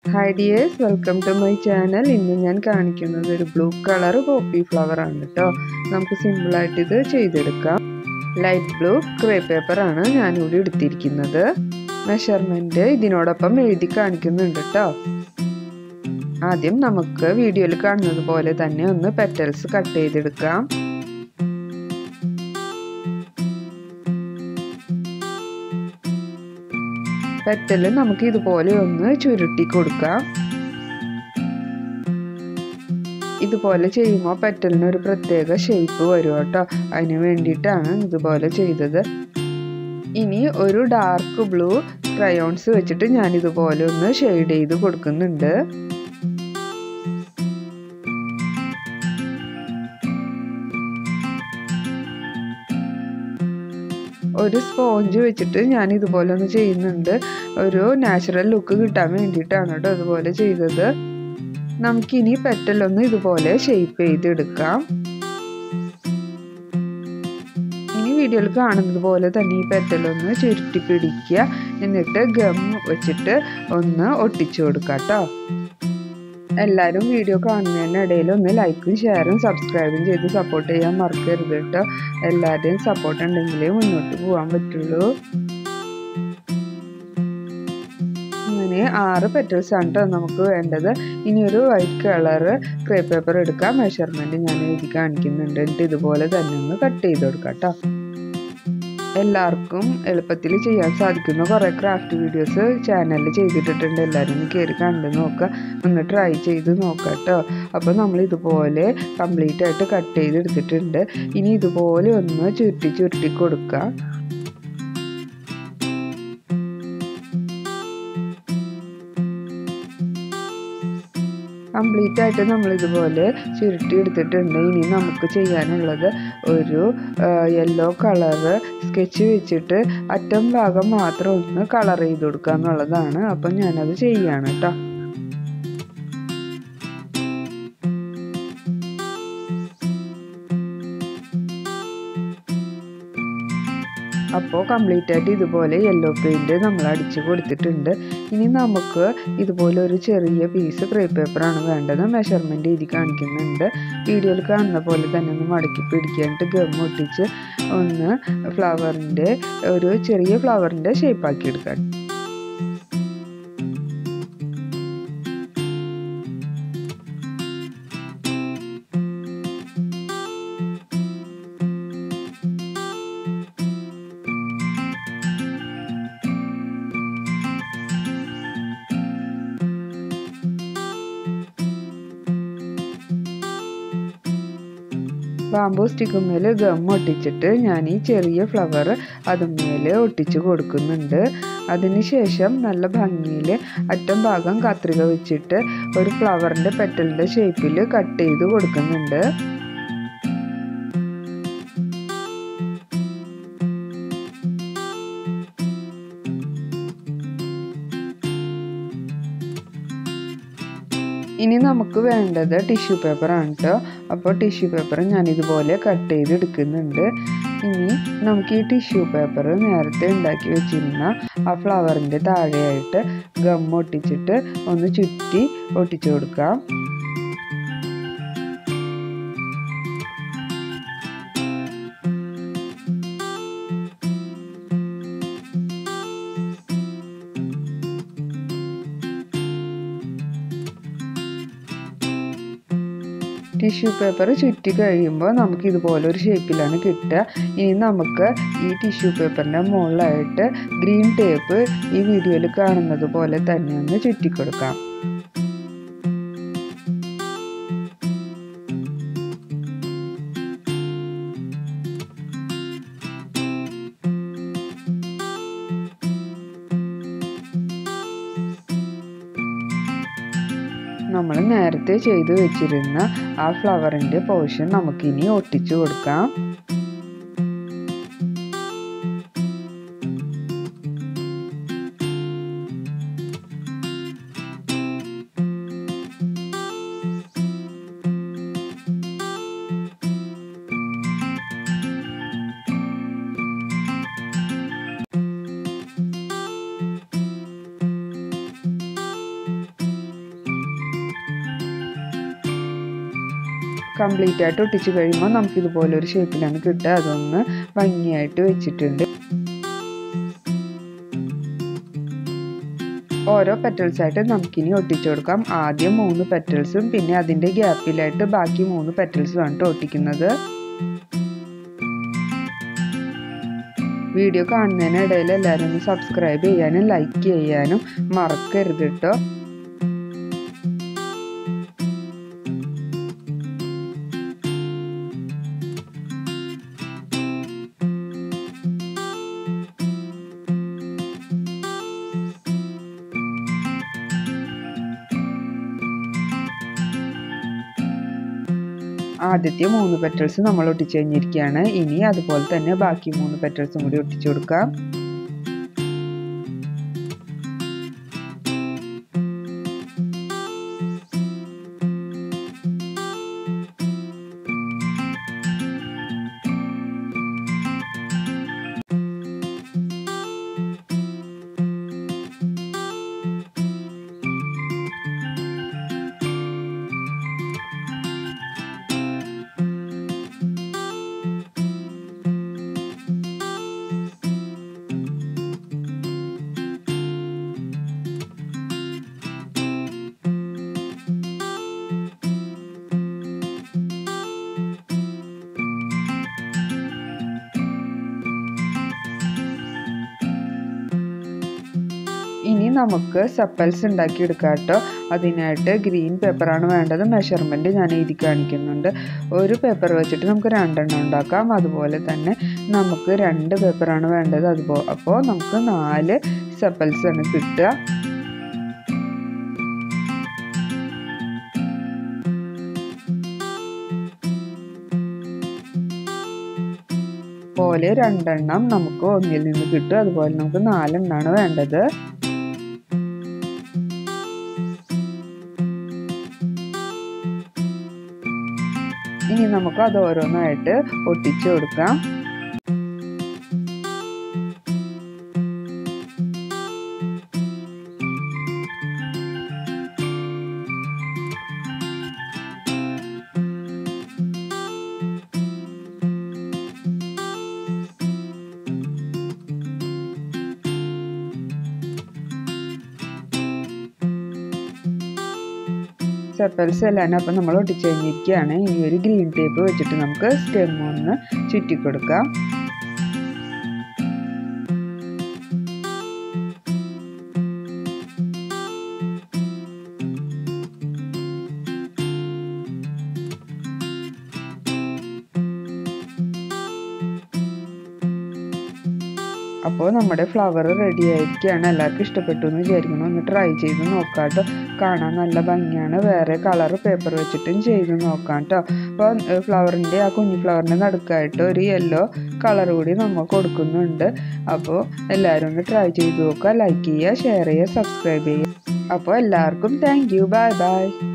hi dears welcome to my channel ഇന്ന് ഞാൻ കാണിക്കുന്നത് ഒരു ബ്ലൂ കളർ പോപ്പി ഫ്ലവർ ആണ് കേട്ടോ നമുക്ക് സിമ്പിളായിട്ട് ഇത് ചെയ്തെടുക്കാം ലൈറ്റ് ബ്ലൂ ക്രേ പേപ്പർ ആണ് ഞാനിവിടെ എടുത്തിരിക്കുന്നത് മെഷർമെൻറ്റ് ഇതിനോടൊപ്പം എഴുതി കാണിക്കുന്നുണ്ട് കേട്ടോ ആദ്യം നമുക്ക് വീഡിയോയിൽ കാണുന്നത് പോലെ തന്നെ ഒന്ന് പെറ്റൽസ് കട്ട് ചെയ്തെടുക്കാം പെറ്റല് നമുക്ക് ഇതുപോലെ ഒന്ന് ചുരുട്ടി കൊടുക്കാം ഇതുപോലെ ചെയ്യുമ്പോൾ പെറ്റലിന് ഒരു പ്രത്യേക ഷേപ്പ് വരും കേട്ടോ അതിന് വേണ്ടിയിട്ടാണ് ഇതുപോലെ ചെയ്തത് ഇനി ഒരു ഡാർക്ക് ബ്ലൂ ക്രയോൺസ് വെച്ചിട്ട് ഞാൻ ഇതുപോലെ ഒന്ന് ഷെയ്ഡ് ചെയ്ത് കൊടുക്കുന്നുണ്ട് ഒരു സ്പോഞ്ച് വെച്ചിട്ട് ഞാൻ ഇതുപോലെ ഒന്ന് ചെയ്യുന്നുണ്ട് ഒരു നാച്ചുറൽ ലുക്ക് കിട്ടാൻ വേണ്ടിയിട്ടാണ് കേട്ടോ അതുപോലെ ചെയ്തത് നമുക്കിനി പെറ്റലൊന്ന് ഇതുപോലെ ഷേപ്പ് ചെയ്തെടുക്കാം ഇനി വീഡിയോയിൽ കാണുന്നത് പോലെ തന്നെ ഈ പെറ്റലൊന്ന് ചുരുട്ടി പിടിക്കുക എന്നിട്ട് ഗം വെച്ചിട്ട് ഒന്ന് ഒട്ടിച്ചു കൊടുക്കാം കേട്ടോ എല്ലാവരും വീഡിയോ കാണുന്നതിനിടയിൽ ഒന്ന് ലൈക്കും ഷെയറും സബ്സ്ക്രൈബും ചെയ്ത് സപ്പോർട്ട് ചെയ്യാൻ മറക്കരുത് കേട്ടോ എല്ലാവരുടെയും സപ്പോർട്ട് ഉണ്ടെങ്കിലേ മുന്നോട്ട് പോകാൻ പറ്റുള്ളൂ അങ്ങനെ ആറ് പെറ്റൽസ് ആണ് കേട്ടോ നമുക്ക് വേണ്ടത് ഇനി ഒരു വൈറ്റ് കളറ് ക്രേ പേപ്പർ എടുക്കാം മെഷർമെൻറ്റ് ഞാൻ എഴുതി കാണിക്കുന്നുണ്ട് എന്നിട്ട് ഇതുപോലെ തന്നെ ഒന്ന് കട്ട് ചെയ്ത് കൊടുക്കാം കേട്ടോ എല്ലാവർക്കും എളുപ്പത്തിൽ ചെയ്യാൻ സാധിക്കുന്ന കുറേ ക്രാഫ്റ്റ് വീഡിയോസ് ചാനലിൽ ചെയ്തിട്ടിട്ടുണ്ട് എല്ലാവരും ഒന്ന് കയറി കണ്ട് നോക്കുക ഒന്ന് ട്രൈ ചെയ്ത് നോക്കുക കേട്ടോ അപ്പോൾ നമ്മൾ ഇതുപോലെ കംപ്ലീറ്റ് ആയിട്ട് കട്ട് ചെയ്തെടുത്തിട്ടുണ്ട് ഇനി ഇതുപോലെ ഒന്ന് ചുരുട്ടി ചുരുട്ടി കൊടുക്കുക കംപ്ലീറ്റ് ആയിട്ട് നമ്മൾ ഇതുപോലെ ചുരുട്ടി എടുത്തിട്ടുണ്ട് ഇനി നമുക്ക് ചെയ്യാനുള്ളത് ഒരു യെല്ലോ കളറ് സ്കെച്ച് വെച്ചിട്ട് അറ്റം ഭാഗം മാത്രം ഒന്ന് കളർ ചെയ്ത് കൊടുക്കുക എന്നുള്ളതാണ് അപ്പം ഞാനത് ചെയ്യാണ് കേട്ടോ അപ്പോൾ കംപ്ലീറ്റ് ആയിട്ട് ഇതുപോലെ യെല്ലോ പെയിൻറ്റ് നമ്മൾ അടിച്ച് കൊടുത്തിട്ടുണ്ട് ഇനി നമുക്ക് ഇതുപോലെ ഒരു ചെറിയ പീസ് ക്രേ പേപ്പറാണ് വേണ്ടത് മെഷർമെൻറ്റ് എഴുതി കാണിക്കുന്നുണ്ട് വീഡിയോയിൽ കാണുന്ന പോലെ തന്നെ ഒന്ന് മടക്കി പിടിക്കാനായിട്ട് ഗം ഒട്ടിച്ച് ഒന്ന് ഫ്ലവറിൻ്റെ ഒരു ചെറിയ ഫ്ലവറിൻ്റെ ഷേപ്പാക്കി എടുക്കാം ബാമ്പൂ സ്റ്റിക്കുമേൽ ഗം ഒട്ടിച്ചിട്ട് ഞാൻ ഈ ചെറിയ ഫ്ലവർ അതുമേൽ ഒട്ടിച്ച് കൊടുക്കുന്നുണ്ട് അതിനുശേഷം നല്ല ഭംഗിയിൽ അറ്റം ഭാഗം കത്രിക വെച്ചിട്ട് ഒരു ഫ്ലവറിൻ്റെ പെറ്റലിൻ്റെ ഷേപ്പിൽ കട്ട് ചെയ്ത് കൊടുക്കുന്നുണ്ട് ഇനി നമുക്ക് വേണ്ടത് ടിഷ്യൂ പേപ്പറാണ് കേട്ടോ അപ്പോൾ ടിഷ്യൂ പേപ്പർ ഞാൻ ഇതുപോലെ കട്ട് ചെയ്ത് എടുക്കുന്നുണ്ട് ഇനി നമുക്ക് ഈ ടിഷ്യൂ പേപ്പർ നേരത്തെ ഉണ്ടാക്കി വെച്ചിരുന്ന ആ ഫ്ലവറിൻ്റെ താഴെയായിട്ട് ഗം ഒട്ടിച്ചിട്ട് ഒന്ന് ചുറ്റി ഒട്ടിച്ചു കൊടുക്കാം ടിഷ്യൂ പേപ്പർ ചുറ്റി കഴിയുമ്പോൾ നമുക്ക് ഇതുപോലെ ഒരു ഷേപ്പിലാണ് കിട്ടുക ഇനി നമുക്ക് ഈ ടിഷ്യൂ പേപ്പറിൻ്റെ മുകളിലായിട്ട് ഗ്രീൻ ടേപ്പ് ഈ വീഡിയോയിൽ കാണുന്നത് പോലെ തന്നെ ഒന്ന് ചുറ്റിക്കൊടുക്കാം നമ്മൾ നേരത്തെ ചെയ്തു വെച്ചിരുന്ന ആ ഫ്ലവറിൻ്റെ പോർഷൻ നമുക്കിനി ഒട്ടിച്ചു കൊടുക്കാം കംപ്ലീറ്റ് ആയിട്ട് ഒട്ടിച്ച് കഴിയുമ്പോൾ നമുക്ക് ഇതുപോലെ ഒരു ഷേപ്പിലാണ് കിട്ടുക അതൊന്ന് ഭംഗിയായിട്ട് വെച്ചിട്ടുണ്ട് ഓരോ പെറ്റൽസ് ആയിട്ട് നമുക്കിനി ഒട്ടിച്ചു കൊടുക്കാം ആദ്യം മൂന്ന് പെറ്റൽസും പിന്നെ അതിൻ്റെ ഗ്യാപ്പിലായിട്ട് ബാക്കി മൂന്ന് പെറ്റൽസും ആണ് ഒട്ടിക്കുന്നത് വീഡിയോ കാണുന്നതിനിടയിൽ എല്ലാവരും ഒന്ന് സബ്സ്ക്രൈബ് ചെയ്യാനും ലൈക്ക് ചെയ്യാനും മറക്കരുത് കേട്ടോ ആദ്യത്തെ മൂന്ന് പെറ്റൽസ് നമ്മൾ ഒട്ടിച്ചു കഴിഞ്ഞിരിക്കുകയാണ് ഇനി അതുപോലെ തന്നെ ബാക്കി മൂന്ന് പെറ്റൽസും കൂടി ഒട്ടിച്ചു കൊടുക്കാം ഇനി നമുക്ക് സപ്പൽസ് ഉണ്ടാക്കിയെടുക്കാം കേട്ടോ അതിനായിട്ട് ഗ്രീൻ പേപ്പറാണ് വേണ്ടത് മെഷർമെൻറ്റ് ഞാൻ എഴുതി കാണിക്കുന്നുണ്ട് ഒരു പേപ്പർ വെച്ചിട്ട് നമുക്ക് രണ്ടെണ്ണം ഉണ്ടാക്കാം അതുപോലെ തന്നെ നമുക്ക് രണ്ട് പേപ്പറാണ് വേണ്ടത് അതുപോലെ അപ്പോൾ നമുക്ക് നാല് സപ്പൽസ് ആണ് കിട്ടുക പോലെ രണ്ടെണ്ണം നമുക്ക് ഒന്നിൽ നിന്ന് കിട്ടും അതുപോലെ നമുക്ക് നാലെണ്ണമാണ് വേണ്ടത് ഇനി നമുക്ക് അത് ഓരോന്നായിട്ട് ഒട്ടിച്ചു കൊടുക്കാം സെപ്പൽസ് എല്ലാം അപ്പം നമ്മൾ ഒട്ടിച്ച് കഴിഞ്ഞിരിക്കുകയാണ് ഈ ഒരു ഗ്രീൻ ടേപ്പ് വെച്ചിട്ട് നമുക്ക് സ്റ്റെം ഒന്ന് ചുറ്റിക്കൊടുക്കാം അപ്പോൾ നമ്മുടെ ഫ്ലവർ റെഡി ആയിരിക്കുകയാണ് എല്ലാവർക്കും ഇഷ്ടപ്പെട്ടു എന്ന് വിചാരിക്കണം ഒന്ന് ട്രൈ ചെയ്ത് നോക്കാം കേട്ടോ കാണാൻ നല്ല ഭംഗിയാണ് വേറെ കളർ പേപ്പർ വെച്ചിട്ടും ചെയ്ത് നോക്കാം കേട്ടോ അപ്പോൾ ഫ്ലവറിൻ്റെ ആ കുഞ്ഞു ഫ്ലവറിൻ്റെ നടുക്കായിട്ട് ഒരു യെല്ലോ കളർ കൂടി നമ്മൾ കൊടുക്കുന്നുണ്ട് അപ്പോൾ എല്ലാവരും ഒന്ന് ട്രൈ ചെയ്ത് നോക്കുക ലൈക്ക് ചെയ്യുക ഷെയർ ചെയ്യുക സബ്സ്ക്രൈബ് ചെയ്യുക അപ്പോൾ എല്ലാവർക്കും താങ്ക് യു ബൈ ബൈ